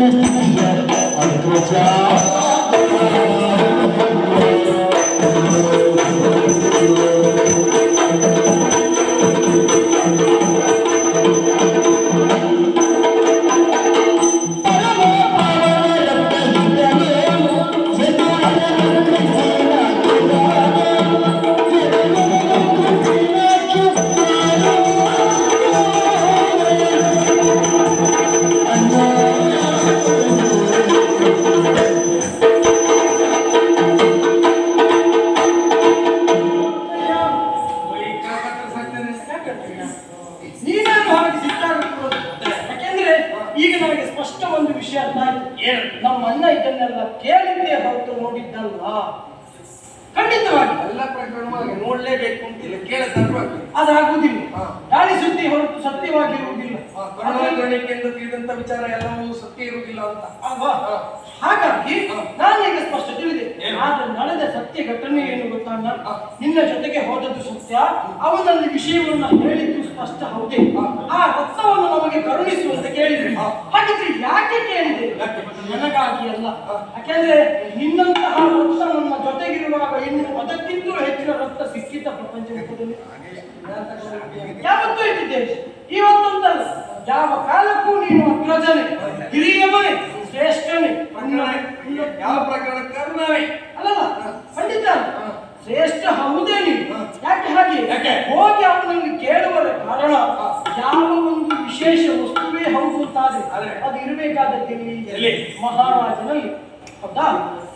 ನೀನೇನು ಹಾಗೆ ಸಿಟ್ಟಾಗಿಕೊಳ್ಳೋದು? ಯಾಕೆಂದ್ರೆ ಈಗ ನನಗೆ ಸ್ಪಷ್ಟ ಒಂದು ವಿಷಯ ಅರ್ಥ ಆಯ್ತು ಏನು ನಮ್ಮ ಅಣ್ಣ ಇದನ್ನೆಲ್ಲ ಕೇಳಿದ್ದೇ ಹೊರತು ನೋಡಿದ್ದಲ್ಲ ಖಂಡಿತವಾಗಿ ಎಲ್ಲ ಪ್ರಕರಣವಾಗಿ ನೋಡ್ಲೇಬೇಕು ಅಂತಿಲ್ಲ ಕೇಳತಾದ್ರೂ ಆಗ್ಲಿ ಅದಾಗುವುದಿಲ್ಲ ಹಾ. ಗಾಳಿ ಸುದ್ದಿ ಹೊರತು ಸತ್ಯವಾಗಿರುವುದಿಲ್ಲ ಕರುಣಾಕರಣಿಕೆಯಿಂದ ತಿಳಿದಂತ ವಿಚಾರ ಎಲ್ಲವೂ ಸತ್ಯ ಇರುವುದಿಲ್ಲ ಅಂತ ಅಲ್ವಾ ಹಾ. ಹಾಗಾಗಿ ಹಾ. ನಾನೀಗ ಸ್ಪಷ್ಟ ತಿಳಿದೆ ಏನು? ಆದ್ರೆ ನಡೆದ ಸತ್ಯ ಘಟನೆ ಏನು ಗೊತ್ತಣ್ಣ ಹಾ. ನಿನ್ನ ಜೊತೆಗೆ ಹೋದದ್ದು ಸತ್ಯ ಅವನಲ್ಲಿ ವಿಷಯವನ್ನ ಹೇಳಿದ್ದು ಸ್ಪಷ್ಟ ಹೌದೇ ಆ ರಕ್ತವನ್ನು ನಮಗೆ ಕರುಣಿಸುವಂತೆ ಕೇಳಿದ್ರಿ ಹಾ. ಹಾಗಿದ್ರೆ ಯಾಕೆ ಕೇಳಿದೆ ಯಾಕೆ? ನನಗಾಗಿ ಅಲ್ಲ ಹಾ. ಯಾಕೆಂದ್ರೆ ನಿನ್ನಂತಹ ರಕ್ತ ನನ್ನ ಜೊತೆಗಿರುವಾಗ ಇನ್ನು ಅದಕ್ಕಿಂತಲೂ ಹೆಚ್ಚಿನ ರಕ್ತ ಸಿಕ್ಕಿದ್ದ ಪ್ರಪಂಚ ರೂಪದಲ್ಲಿ ಯಾವತ್ತೂ ಇಟ್ಟಿದ್ದೇವೆ ಇವತ್ತೊಂದಲ್ಲ ಯಾವ ಕಾಲಕ್ಕೂ ನೀನು ಅಗ್ರಜನೆ ಹಿರಿಯವನೇ ಶ್ರೇಷ್ಠನೇ ಉನ್ನತ- ಉನ್ನತ- ಯಾವ ಪ್ರಕರಣ ಕರುಣವೇ ಅಲ್ಲಲ್ಲ ಖಂಡಿತ ಹಾ. ಶ್ರೇಷ್ಠ ಹೌದೇ ನೀನು ಹಾ. ಯಾಕೆ ಹಾಗೆ ಯಾಕೆ? ಹೋಗಿ ಅವನಲ್ಲಿ ಕೇಳುವರ ಕಾರಣ ಹಾ. ಯಾವ ಒಂದು ವಿಶೇಷ ವಸ್ತುವೇ ಹೌದು ಅಂತಾದ್ರೆ ಆದ್ರೆ? ಅದು ಇರಬೇಕಾದದ್ದು ಎಲ್ಲಿ? ಮಹಾರಾಜನಲ್ಲಿ ಹೌದಾ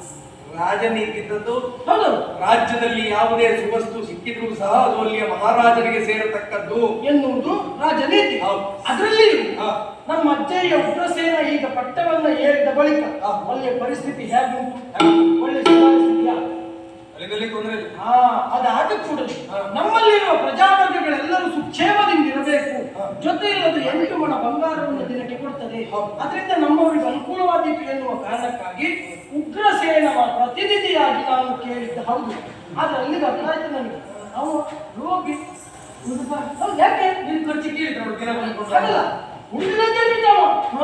ರಾಜನೀತಿದ್ದದ್ದು ಹೌದು ರಾಜ್ಯದಲ್ಲಿ ಯಾವುದೇ ಸುವಸ್ತು ಸಿಕ್ಕಿದ್ರೂ ಸಹ ಅದು ಅಲ್ಲಿಯ ಮಹಾರಾಜನಿಗೆ ಸೇರತಕ್ಕದ್ದು ಎನ್ನುವುದು ರಾಜನೀತಿ ಹೌದು. ಅದರಲ್ಲಿ ಹಾ. ನಮ್ಮ ಅಜ್ಜಯ್ಯ ಉಗ್ರಸೇನ ಈಗ ಪಟ್ಟವನ್ನ ಏರಿದ ಬಳಿಕ ಹಾ. ಅಲ್ಲಿಯ ಪರಿಸ್ಥಿತಿ ಹೇಗುಂಟು ಒಳ್ಳೆ ಸುಧಾರಿಸಿದ್ಯಾ ಅಲ್ಲಿದಲ್ಲಿ ತೊಂದರೆ ಇಲ್ಲ ಹಾ ಅದಾದ ಕೂಡಲೇ ಹಾ. ನಮ್ಮಲ್ಲಿರುವ ಪ್ರಜಾವರ್ಗಗಳೆಲ್ಲರೂ ಸುಕ್ಷೇಮದಿಂದ ಇರಬೇಕು ಹಾ. ಜೊತೆಯಲ್ಲಿ ಅದು ಎಂಟು ಮಣ ಬಂಗಾರವನ್ನು ದಿನಕ್ಕೆ ಕೊಡ್ತದೆ ಹೌದು. ಅದರಿಂದ ನಮ್ಮವರಿಗೆ ಅನುಕೂಲವಾದೀತು ಎನ್ನುವ ಕಾರಣಕ್ಕಾಗಿ ಉಗ್ರಸೇನವ ಪ್ರತಿನಿಧಿಯಾಗಿ ನಾನು ಕೇಳಿದ್ದ ಹೌದು ಆದ್ರೆ ಅಲ್ಲಿಗೆ ಅರ್ಥ ಆಯ್ತು ನನಗೆ ನಾವು ಹೋಗಿ ಉಡುಪ ಹೌದು, ಯಾಕೆ ನೀನು ಖರ್ಚು ಕೇಳಿದ್ರು ಅವ್ರು ದಿನ ಬಂದು ಅಲ್ಲ ಉಳಿದಂತೆ ಬಿಟ್ಟವ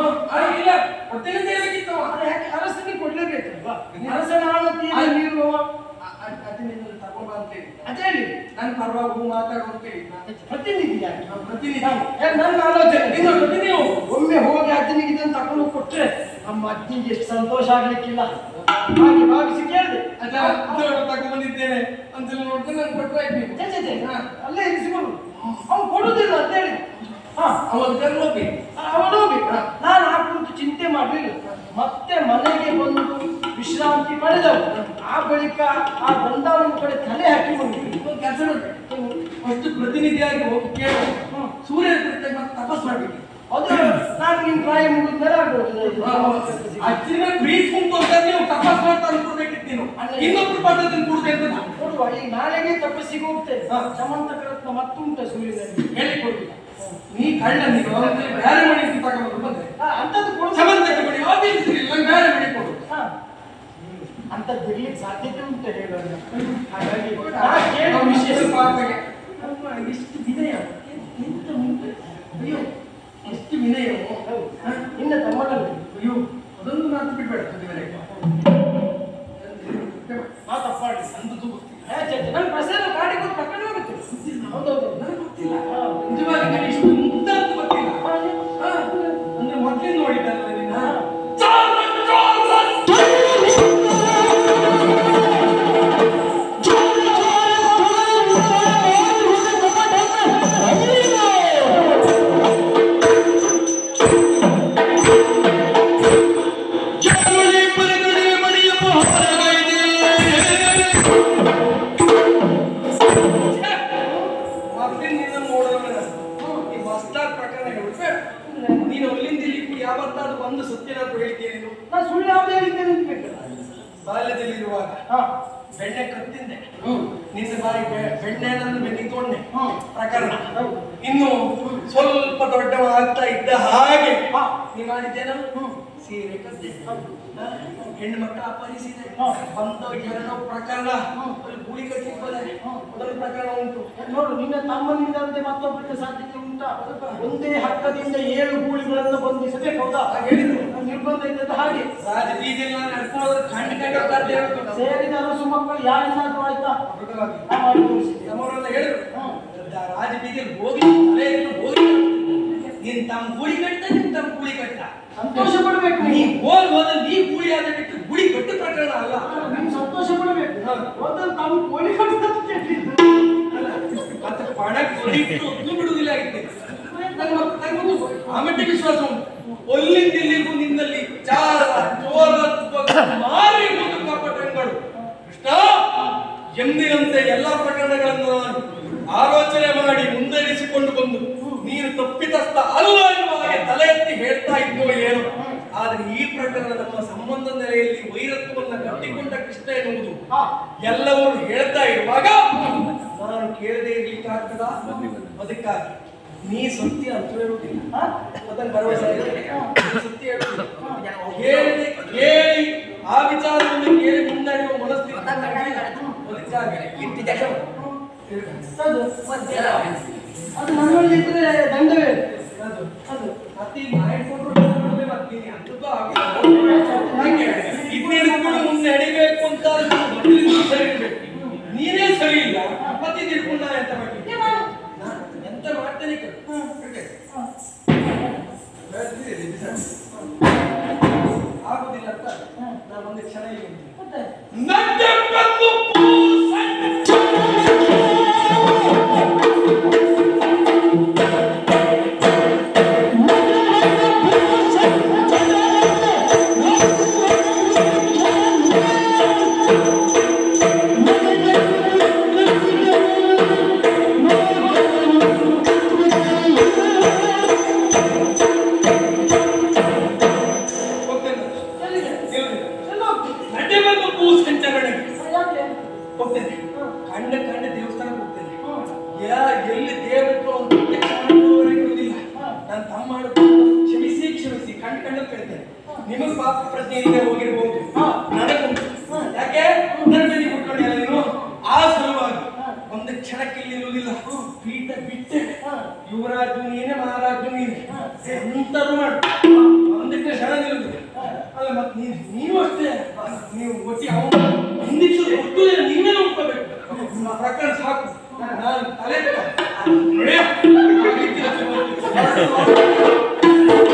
ಇಲ್ಲ ಹೊಟ್ಟೆಲಿ ಸೇರ್ಬೇಕಿತ್ತವ ಆದ್ರೆ ಯಾಕೆ ಅರಸನಿಗೆ ಕೊಡ್ಲೇಬೇಕಲ್ವಾ ಅರಸನ ಆಣತಿಯ ನೀಡುವವ ಅದನ್ನೆಲ್ಲ ತಗೊಂಬ ಅಂತ ಹೇಳಿ ಅದೇ ಹೇಳಿ ನನ್ನ ಪರವಾಗಿ ಮಾತಾಡು ಅಂತ ಹೇಳಿ ಪ್ರತಿನಿಧಿಯಾಗಿ ನಾನು ಪ್ರತಿನಿಧಿ ಏ, ನನ್ನ ಆಲೋಚನೆ ನೀನು ಪ್ರತಿನಿಧಿ ನೀವು ಒಮ್ಮೆ ಹೋಗಿ ಅಜ್ಜನಿಗೆ ಇದನ್ನು ತಕೊಂಡು ಕೊಟ್ರೆ ನಮ್ಮ ಅಜ್ಜಿಗೆ ಎಷ್ಟು ಸಂತೋಷ ಆಗ್ಲಿಕ್ಕಿಲ್ಲ ಹಾಗೆ ಭಾವಿಸಿ ಕೇಳಿದೆ ಅಜ್ಜ ತಗೊಂಡು ಬಂದಿದ್ದೇನೆ ಅಂತೆಲ್ಲ ನೋಡಿದ್ರೆ ನಾನು ಕೊಟ್ಟರೆ ಆಯ್ತು ಛೆ, ಛೆ, ಛೆ, ಅಲ್ಲೇ ಇರಿಸಿಕೊಂಡು ಅವ್ನು ಕೊಡುದಿಲ್ಲ ಅಂತ ಹೇಳಿ ಹಾ ಅವತ್ತು ಕರ್ಲೋಗಿ ಅವನು ನಾನು ಆ ಕುರಿತು ಚಿಂತೆ ಮಾಡಲಿಲ್ಲ ಮತ್ತೆ ಮನೆಗೆ ಬಂದು ವಿಶ್ರಾಂತಿ ಪಡೆದವು ಆ ಬಳಿಕ ಆ ಬೃಂದಾವನ ಕಡೆ ತಲೆ ಹಾಕಿಕೊಂಡು ಕೆಲಸ ಅಷ್ಟು ಪ್ರತಿನಿಧಿಯಾಗಿ ಹೋಗಿ ಕೇಳಿ ಸೂರ್ಯ ಕುರಿತ ಮತ್ತೆ ತಪಸ್ ಮಾಡ್ಬೇಕು ಅದು ನಾನು ನಿಮ್ ಪ್ರಾಯ ಮುಗಿದ್ಮೇಲೆ ಆಗ್ಬೋದು ಅಚ್ಚಿನ ಬ್ರೀಫ್ ಉಂಟು ಅಂತ ನೀವು ತಪಸ್ ಮಾಡ್ತಾ ಅನ್ಕೊಡ್ಬೇಕಿತ್ತು ನೀನು ಇನ್ನೊಬ್ರು ಪದ್ಧತಿ ಕೊಡ್ತೇನೆ ಅಂತ ನಾನು. ನೋಡುವ ಈ ನಾಳೆಗೆ ತಪಸ್ಸಿಗೆ ಹೋಗ್ತೇನೆ ಹಾ. ಸಮಂತಕ ರತ್ನ ಮತ್ತುಂಟ ಸೂರ್ಯನಲ್ಲಿ ಹೇಳಿಕೊಡುದಿಲ್ಲ ನೀ ಕಳ್ಳ ನೀನು ಅವನಿಗೆ ಬೇರೆ ಮನೆ ತಗೊಂಡು ಬಂದೆ ಹಾ, ಅಂಥದ್ದು ಕೊಡು ಸಮಂತಕ ಬಡಿ ಆಫೀಸ್ ಇಲ್ಲ ಬೇರೆ ಮನೆ ಕೊಡು ಹಾ. ಅಂಥದ್ದು ಬಿಡ್ಲಿಕ್ಕೆ ಸಾಧ್ಯತೆ ಉಂಟು ಹೇಳೋಣ ಹಾಗಾಗಿ ನಾ ಕೇಳುವ ವಿಷಯ ಸ್ವಲ್ಪ ಆತಗೆ. ಎಷ್ಟು ವಿನಯ ಎಂತ ಮುಂದೆ ಅಯ್ಯೋ ಎಷ್ಟು ವಿನಯ ನಿನ್ನ ತಮ್ಮನಲ್ಲಿ ಅಯ್ಯೋ ಅದೊಂದು ಮಾತು ಬಿಡ್ಬೇಡ ಸುದ್ದಿವರೆಗೆ ನಾ ತಪ್ಪಾಡಿ ಅಂದದ್ದು ಗೊತ್ತಿಲ್ಲ ಹೇ, ಛೆ, ಛೆ, ನನ್ನ ಪ್ರಸನ್ನ ಗಾಡಿ ಕೊಟ್ಟು ತಕೊಂಡು ಹೋಗುತ್ತೆ ಹೌದೌದು ನನಗೆ ಗೊತ್ತಿಲ್ಲ ಹಾ. ನಿಜವಾಗಿ ನನಗೆ ಇಷ್ಟು ಮುಂದಾದ್ದು ಗೊತ್ತಿಲ್ಲ ಹಾ, ಹಾ, ಅಂದ್ರೆ ಮೊದ್ಲಿಂದ ನೋಡಿದ್ದಲ್ಲ ನಿನ್ನ ಹಾ. ಮೊದ್ಲಿಂದ ನಿನ್ನ ನೋಡೋಣ ಈ ಮಸ್ತಾದ್ ಪ್ರಕರಣ ಹೇಳ್ಬೇಡ ನೀನು ಅಲ್ಲಿಂದ ಇಲ್ಲಿ ಯಾವತ್ತಾದ್ರೂ ಒಂದು ಸತ್ಯನಾದ್ರು ಹೇಳ್ತೀನಿ ನೀನು ನಾ ಸುಳ್ಳು ಯಾವುದೇ ಹೇಳಿದ್ದೇನೆ ಅಂತ ಬೇಕಲ್ಲ ಬಾಲ್ಯದಲ್ಲಿರುವಾಗ ಹಾ ಬೆಣ್ಣೆ ಕತ್ತಿಂದೆ ಹ್ಮ್ ನಿನ್ನ ಬಾಯಿ ಬೆ- ಬೆಣ್ಣೆ ನನ್ನ ಬೆನ್ನಿಗೊಂಡೆ ಹ್ಮ್. ಪ್ರಕರಣ ಹೌದು. ಇನ್ನು ಸ್ವಲ್ಪ ದೊಡ್ಡವ ಆಗ್ತಾ ಇದ್ದ ಹಾಗೆ ಹಾ. ನೀ ಮಾಡಿದ್ದೇನ ಹ್ಮ್. ಸೀರೆ ಕದ್ದೆ ಹೌದು. ಹಾ? ಹೆಣ್ಣು ಮಕ್ಕಳ ಅಪಹರಿಸಿದೆ ಹಾ. ಬಂದ ಎರಡೋ ಪ್ರಕರಣ ಹ್ಮ್. ಅಲ್ಲಿ ಗೂಳಿ ಕಟ್ಟಿಪ್ಪದೆ ಹ್ಮ್. ಅದೊಂದು ಪ್ರಕರಣ ಉಂಟು ನೋಡು ನಿನ್ನ ತಮ್ಮನಿಂದಂತೆ ಮತ್ತೊಬ್ಬರಿಗೆ ಸಾಧ್ಯತೆ ಉಂಟಾ ಒಂದೇ ಹಕ್ಕದಿಂದ ಏಳು ಗೂಳಿಗಳನ್ನು ಬಂಧಿಸಬೇಕು ಹೌದಾ ಹಾಗೆ ಹೇಳಿದ್ರು. ನೀವು ನಿರ್ಬಂಧ ಇದ್ದದ್ದು ಹಾಗೆ ರಾಜ ಬೀದಿಯಲ್ಲಿ ನಾನು ನಡ್ಕೊಂಡು ಹೋದ್ರೆ ಕಂಡು ಕಂಡು ಹೋಗ್ತಾರೆ ಹೇಳ್ಬೇಕು. ಸೇರಿದ ಅರಸು ಮಕ್ಕಳು ಯಾರಿಂದಾದ್ರೂ ಆಯ್ತಾ ಅದ್ಭುತವಾಗಿ. ನಾ ಮಾಡಿ ತೋರಿಸಿದ್ದೆ ನಮ್ಮವರೆಲ್ಲ ಹೇಳಿದ್ರು ಹ್ಮ್. ದ- ರಾಜ ಬೀದಿಯಲ್ಲಿ ಹೋಗಿ ತಲೆ ಎತ್ಕೊಂಡು ಹೋಗಿ ನೀನ್ ತಮ್ಮ ಗೂಳಿ ಕಟ್ಟ ನಿನ್ ತಮ್ಮ ಗೂಳಿ ಕಟ್ಟ ಸಂತೋಷ ಪಡ್ಬೇಕು ನೀ ನೀವು ಹೋಗಿ ಹೋದ್ರೆ ನೀ ಗೂಳಿ ಆದ ಬಿಟ್ಟು ಗುಳಿ ಕಟ್ಟು ಪ್ರಕರಣ ಅಲ್ಲ ನೀವು ಸಂತೋಷ ಪಡ್ಬೇಕು ಹೌದು. ಮೊದಲು ತಾವು ಕೋಳಿ ಕಟ್ಟದ ಕೇಳಿದ್ದು ಮತ್ತೆ ಪಣ ಕೊಡಿಟ್ಟು ಒದ್ದು ಬಿಡುವುದಿಲ್ಲ ಆಗಿದ್ದೆ ನಂಗೆ ಮತ್ತೆ- ನಂಗೆ ಒಂದು ಆಮೆಟ್ಟೆ ವಿಶ್ವಾಸ ಉಂಟು ಒಲ್ಲಿಂದ ಇಲ್ಲಿಗೂ ನಿನ್ನಲ್ಲಿ ಚಾರ ಚೋರ ಮಾರಿ ಒಂದು ಕಪಟಗಳು ಕೃಷ್ಣ ಎಂದಿನಂತೆ ಎಲ್ಲಾ ಪ್ರಕರಣಗಳನ್ನು ನಾನು ಆಲೋಚನೆ ಮಾಡಿ ಮುಂದರಿಸಿಕೊಂಡು ಬಂದು ನೀನು ತಪ್ಪಿತಸ್ಥ ಅಲ್ಲ ಎನ್ನುವ ಹಾಗೆ ತಲೆ ಎತ್ತಿ ಹೇಳ್ತಾ ಇದ್ದೋ ಏನು ಆದ್ರೆ ಈ ಪ್ರಕರಣ ನಮ್ಮ ಸಂಬಂಧ ನೆಲೆಯಲ್ಲಿ ವೈರತ್ವವನ್ನು ಕಟ್ಟಿಕೊಂಡ ಕೃಷ್ಣ ಎನ್ನುವುದು ಹಾ ಎಲ್ಲವರು ಹೇಳ್ತಾ ಇರುವಾಗ ನಾನು ಕೇಳದೆ ಇರ್ಲಿಕ್ಕೆ ಆಗ್ತದ ಅದಕ್ಕಾಗಿ ನೀ ಸತ್ಯ ಅಂತ ಹೇಳುವುದಿಲ್ಲ ಹಾ? ಅದನ್ನು ಭರವಸೆ ಇದೆ. ನೀ ಸತ್ಯ ಹೇಳುವುದಿಲ್ಲ ಕೇಳಿ ಕೇಳಿ ಆ ವಿಚಾರವನ್ನು ಕೇಳಿ ಮುನ್ನಡೆಯುವ ಮನಸ್ಥಿತಿ ಅದಕ್ಕಾಗಿ ಅದು ಅದು ನನ್ನಲ್ಲಿ ಇದ್ರೆ ದಂಡವೇ ಅದು ಅದು ಮತ್ತೆ ಈಗ ಮಾಡಿ ಕೊಟ್ರು ಮತ್ತೆ ನೀನು ಅಂಥದ್ದು ಆಗುದಿಲ್ಲ. ಹಾಗೆ ಇನ್ನಿಡ್ಕೊಂಡು ಮುಂದೆ ನಡಿಬೇಕು ಅಂತ ಮೊದಲಿಂದ ಸರಿ ಇರ್ಬೇಕು. ನೀನೇ ಸರಿ ಇಲ್ಲ ಮತ್ತೆ ಇದು ಹಿಡ್ಕೊಂಡು ನಾನು ಎಂತ ಮಾಡ್ತೀನಿ ನಾನು ಎಂತ ಮಾಡ್ತೇನೆ ಕೇಳು. ಹೇಗೆ? ಹೇಳ್ತೀರಿ, ಬಿಸಾಡಿ. ಆಗುದಿಲ್ಲ ಅಂತ ನಾನು ಒಂದು ಕ್ಷಣ ಇಲ್ಲಿ ನಿಂತೀನಿ. ಮತ್ತೆ ನಡ್ಡೆಬ್ಬೆಂದು ಪೂಸೆ. ಹೋಗ್ತೇನೆ. ಎಲ್ಲಿಗೆ ನಿಲ್ಲುವುದಿಲ್ಲ. ಎಲ್ಲ ಹೋಗ್ತೀನಿ ನಡ್ಡೆಬ್ಬೆಂದು ಪೂ ಸಂಚರಣೆಗೆ ಯಾಕೆ ಹೋಗ್ತೇನೆ ಹ್ಮ್. ಕಂಡ ಕಂಡ ದೇವಸ್ಥಾನಕ್ಕೆ ಹೋಗ್ತೇನೆ ಹ್ಮ್. ಯಾ ಎಲ್ಲಿ ದೇವರಿಗೂ ಒಂದು ಪ್ರತ್ಯಕ್ಷ ಮಾಡುವವರೆಗೆ ಇರುವುದಿಲ್ಲ ನಾನು ತಮ್ಮ ಮಾಡುವುದು ಕ್ಷಮಿಸಿ ಕ್ಷಮಿಸಿ ಕಂಡು ಕಂಡು ಕೇಳ್ತೇನೆ ನಿಮಗೆ ಪಾಪ ಪ್ರಜ್ಞೆ ಇದೆ ಹೋಗಿರ್ಬೋದು ನನಗುಂಟು ಯಾಕೆ ನನ್ನ ಮೇಲೆ ಕುತ್ಕೊಂಡಿಲ್ಲ ನೀನು ಆ ಸಲುವಾಗಿ ಒಂದು ಕ್ಷಣಕ್ಕೆ ಇಲ್ಲಿ ಇರುವುದಿಲ್ಲ ಪೀಠ ಬಿಟ್ಟೆ ಯುವರಾಜು ನೀನೆ ಮಹಾರಾಜು ನೀನೆ ಎಂತರು ಮಾಡು ಒಂದು ಕ್ಷಣ ನಿಲ್ಲುವುದಿಲ್ಲ ಅಲ್ಲ ಮತ್ತೆ ನೀನು ನೀವು ಅಷ್ಟೇ ನೀವು ಒಟ್ಟಿ ಅವನು ಹಿಂದಿಸು ಒಟ್ಟು ನೀವೇ ನೋಡ್ಕೋಬೇಕು ಆ ಪ್ರಕರಣ ಸಾಕು ನಾನು ತಲೆ ನೋಡಿ, ಆಗ್ಲಿಕ್ಕಿಲ್ಲ ಚುನಾವಣೆ.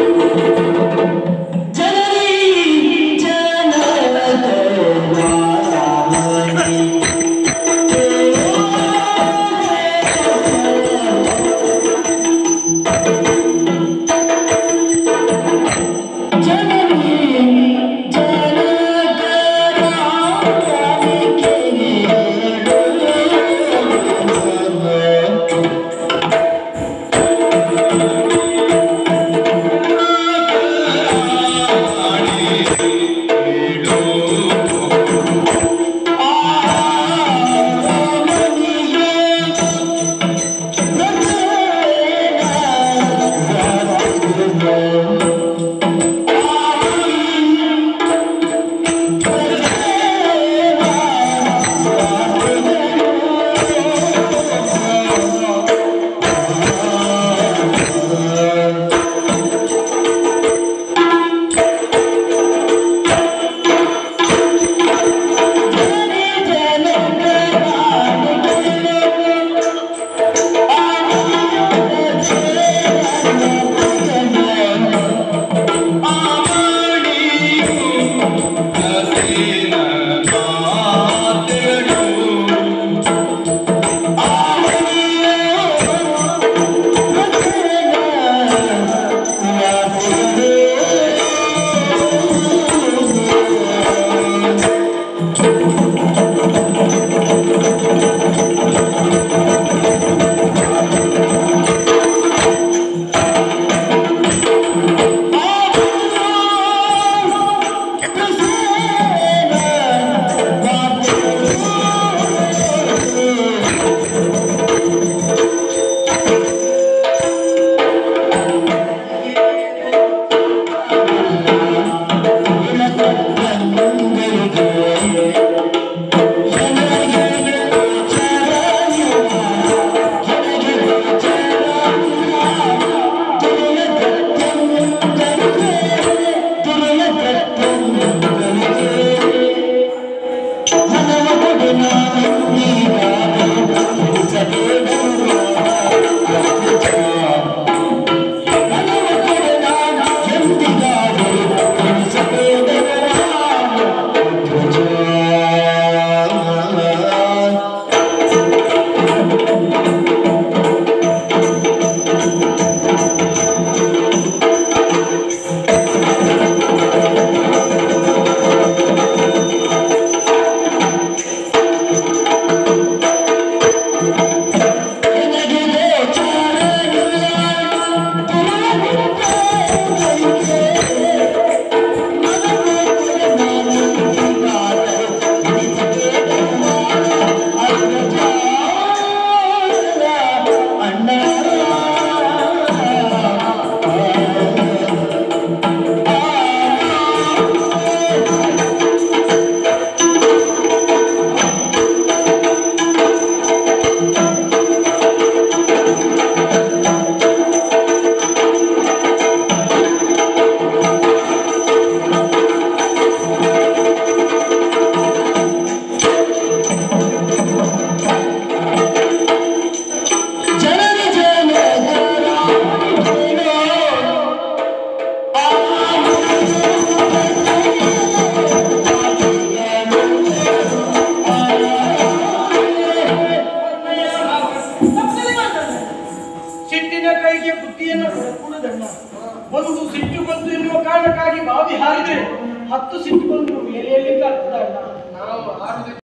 ಅಣ್ಣ ಒಂದು ಸಿಟ್ಟು ಬಂತು ಎನ್ನುವ ಕಾರಣಕ್ಕಾಗಿ ಬಾವಿ ಹಾರಿದ್ರೆ ಹತ್ತು ಸಿಟ್ಟು ಬಂದು ಮೇಲೆ ಎಲ್ಲಿಂದ ಆಗ್ತದ ಅಣ್ಣ ನಾವು ಆರುದಕ್ಕೆ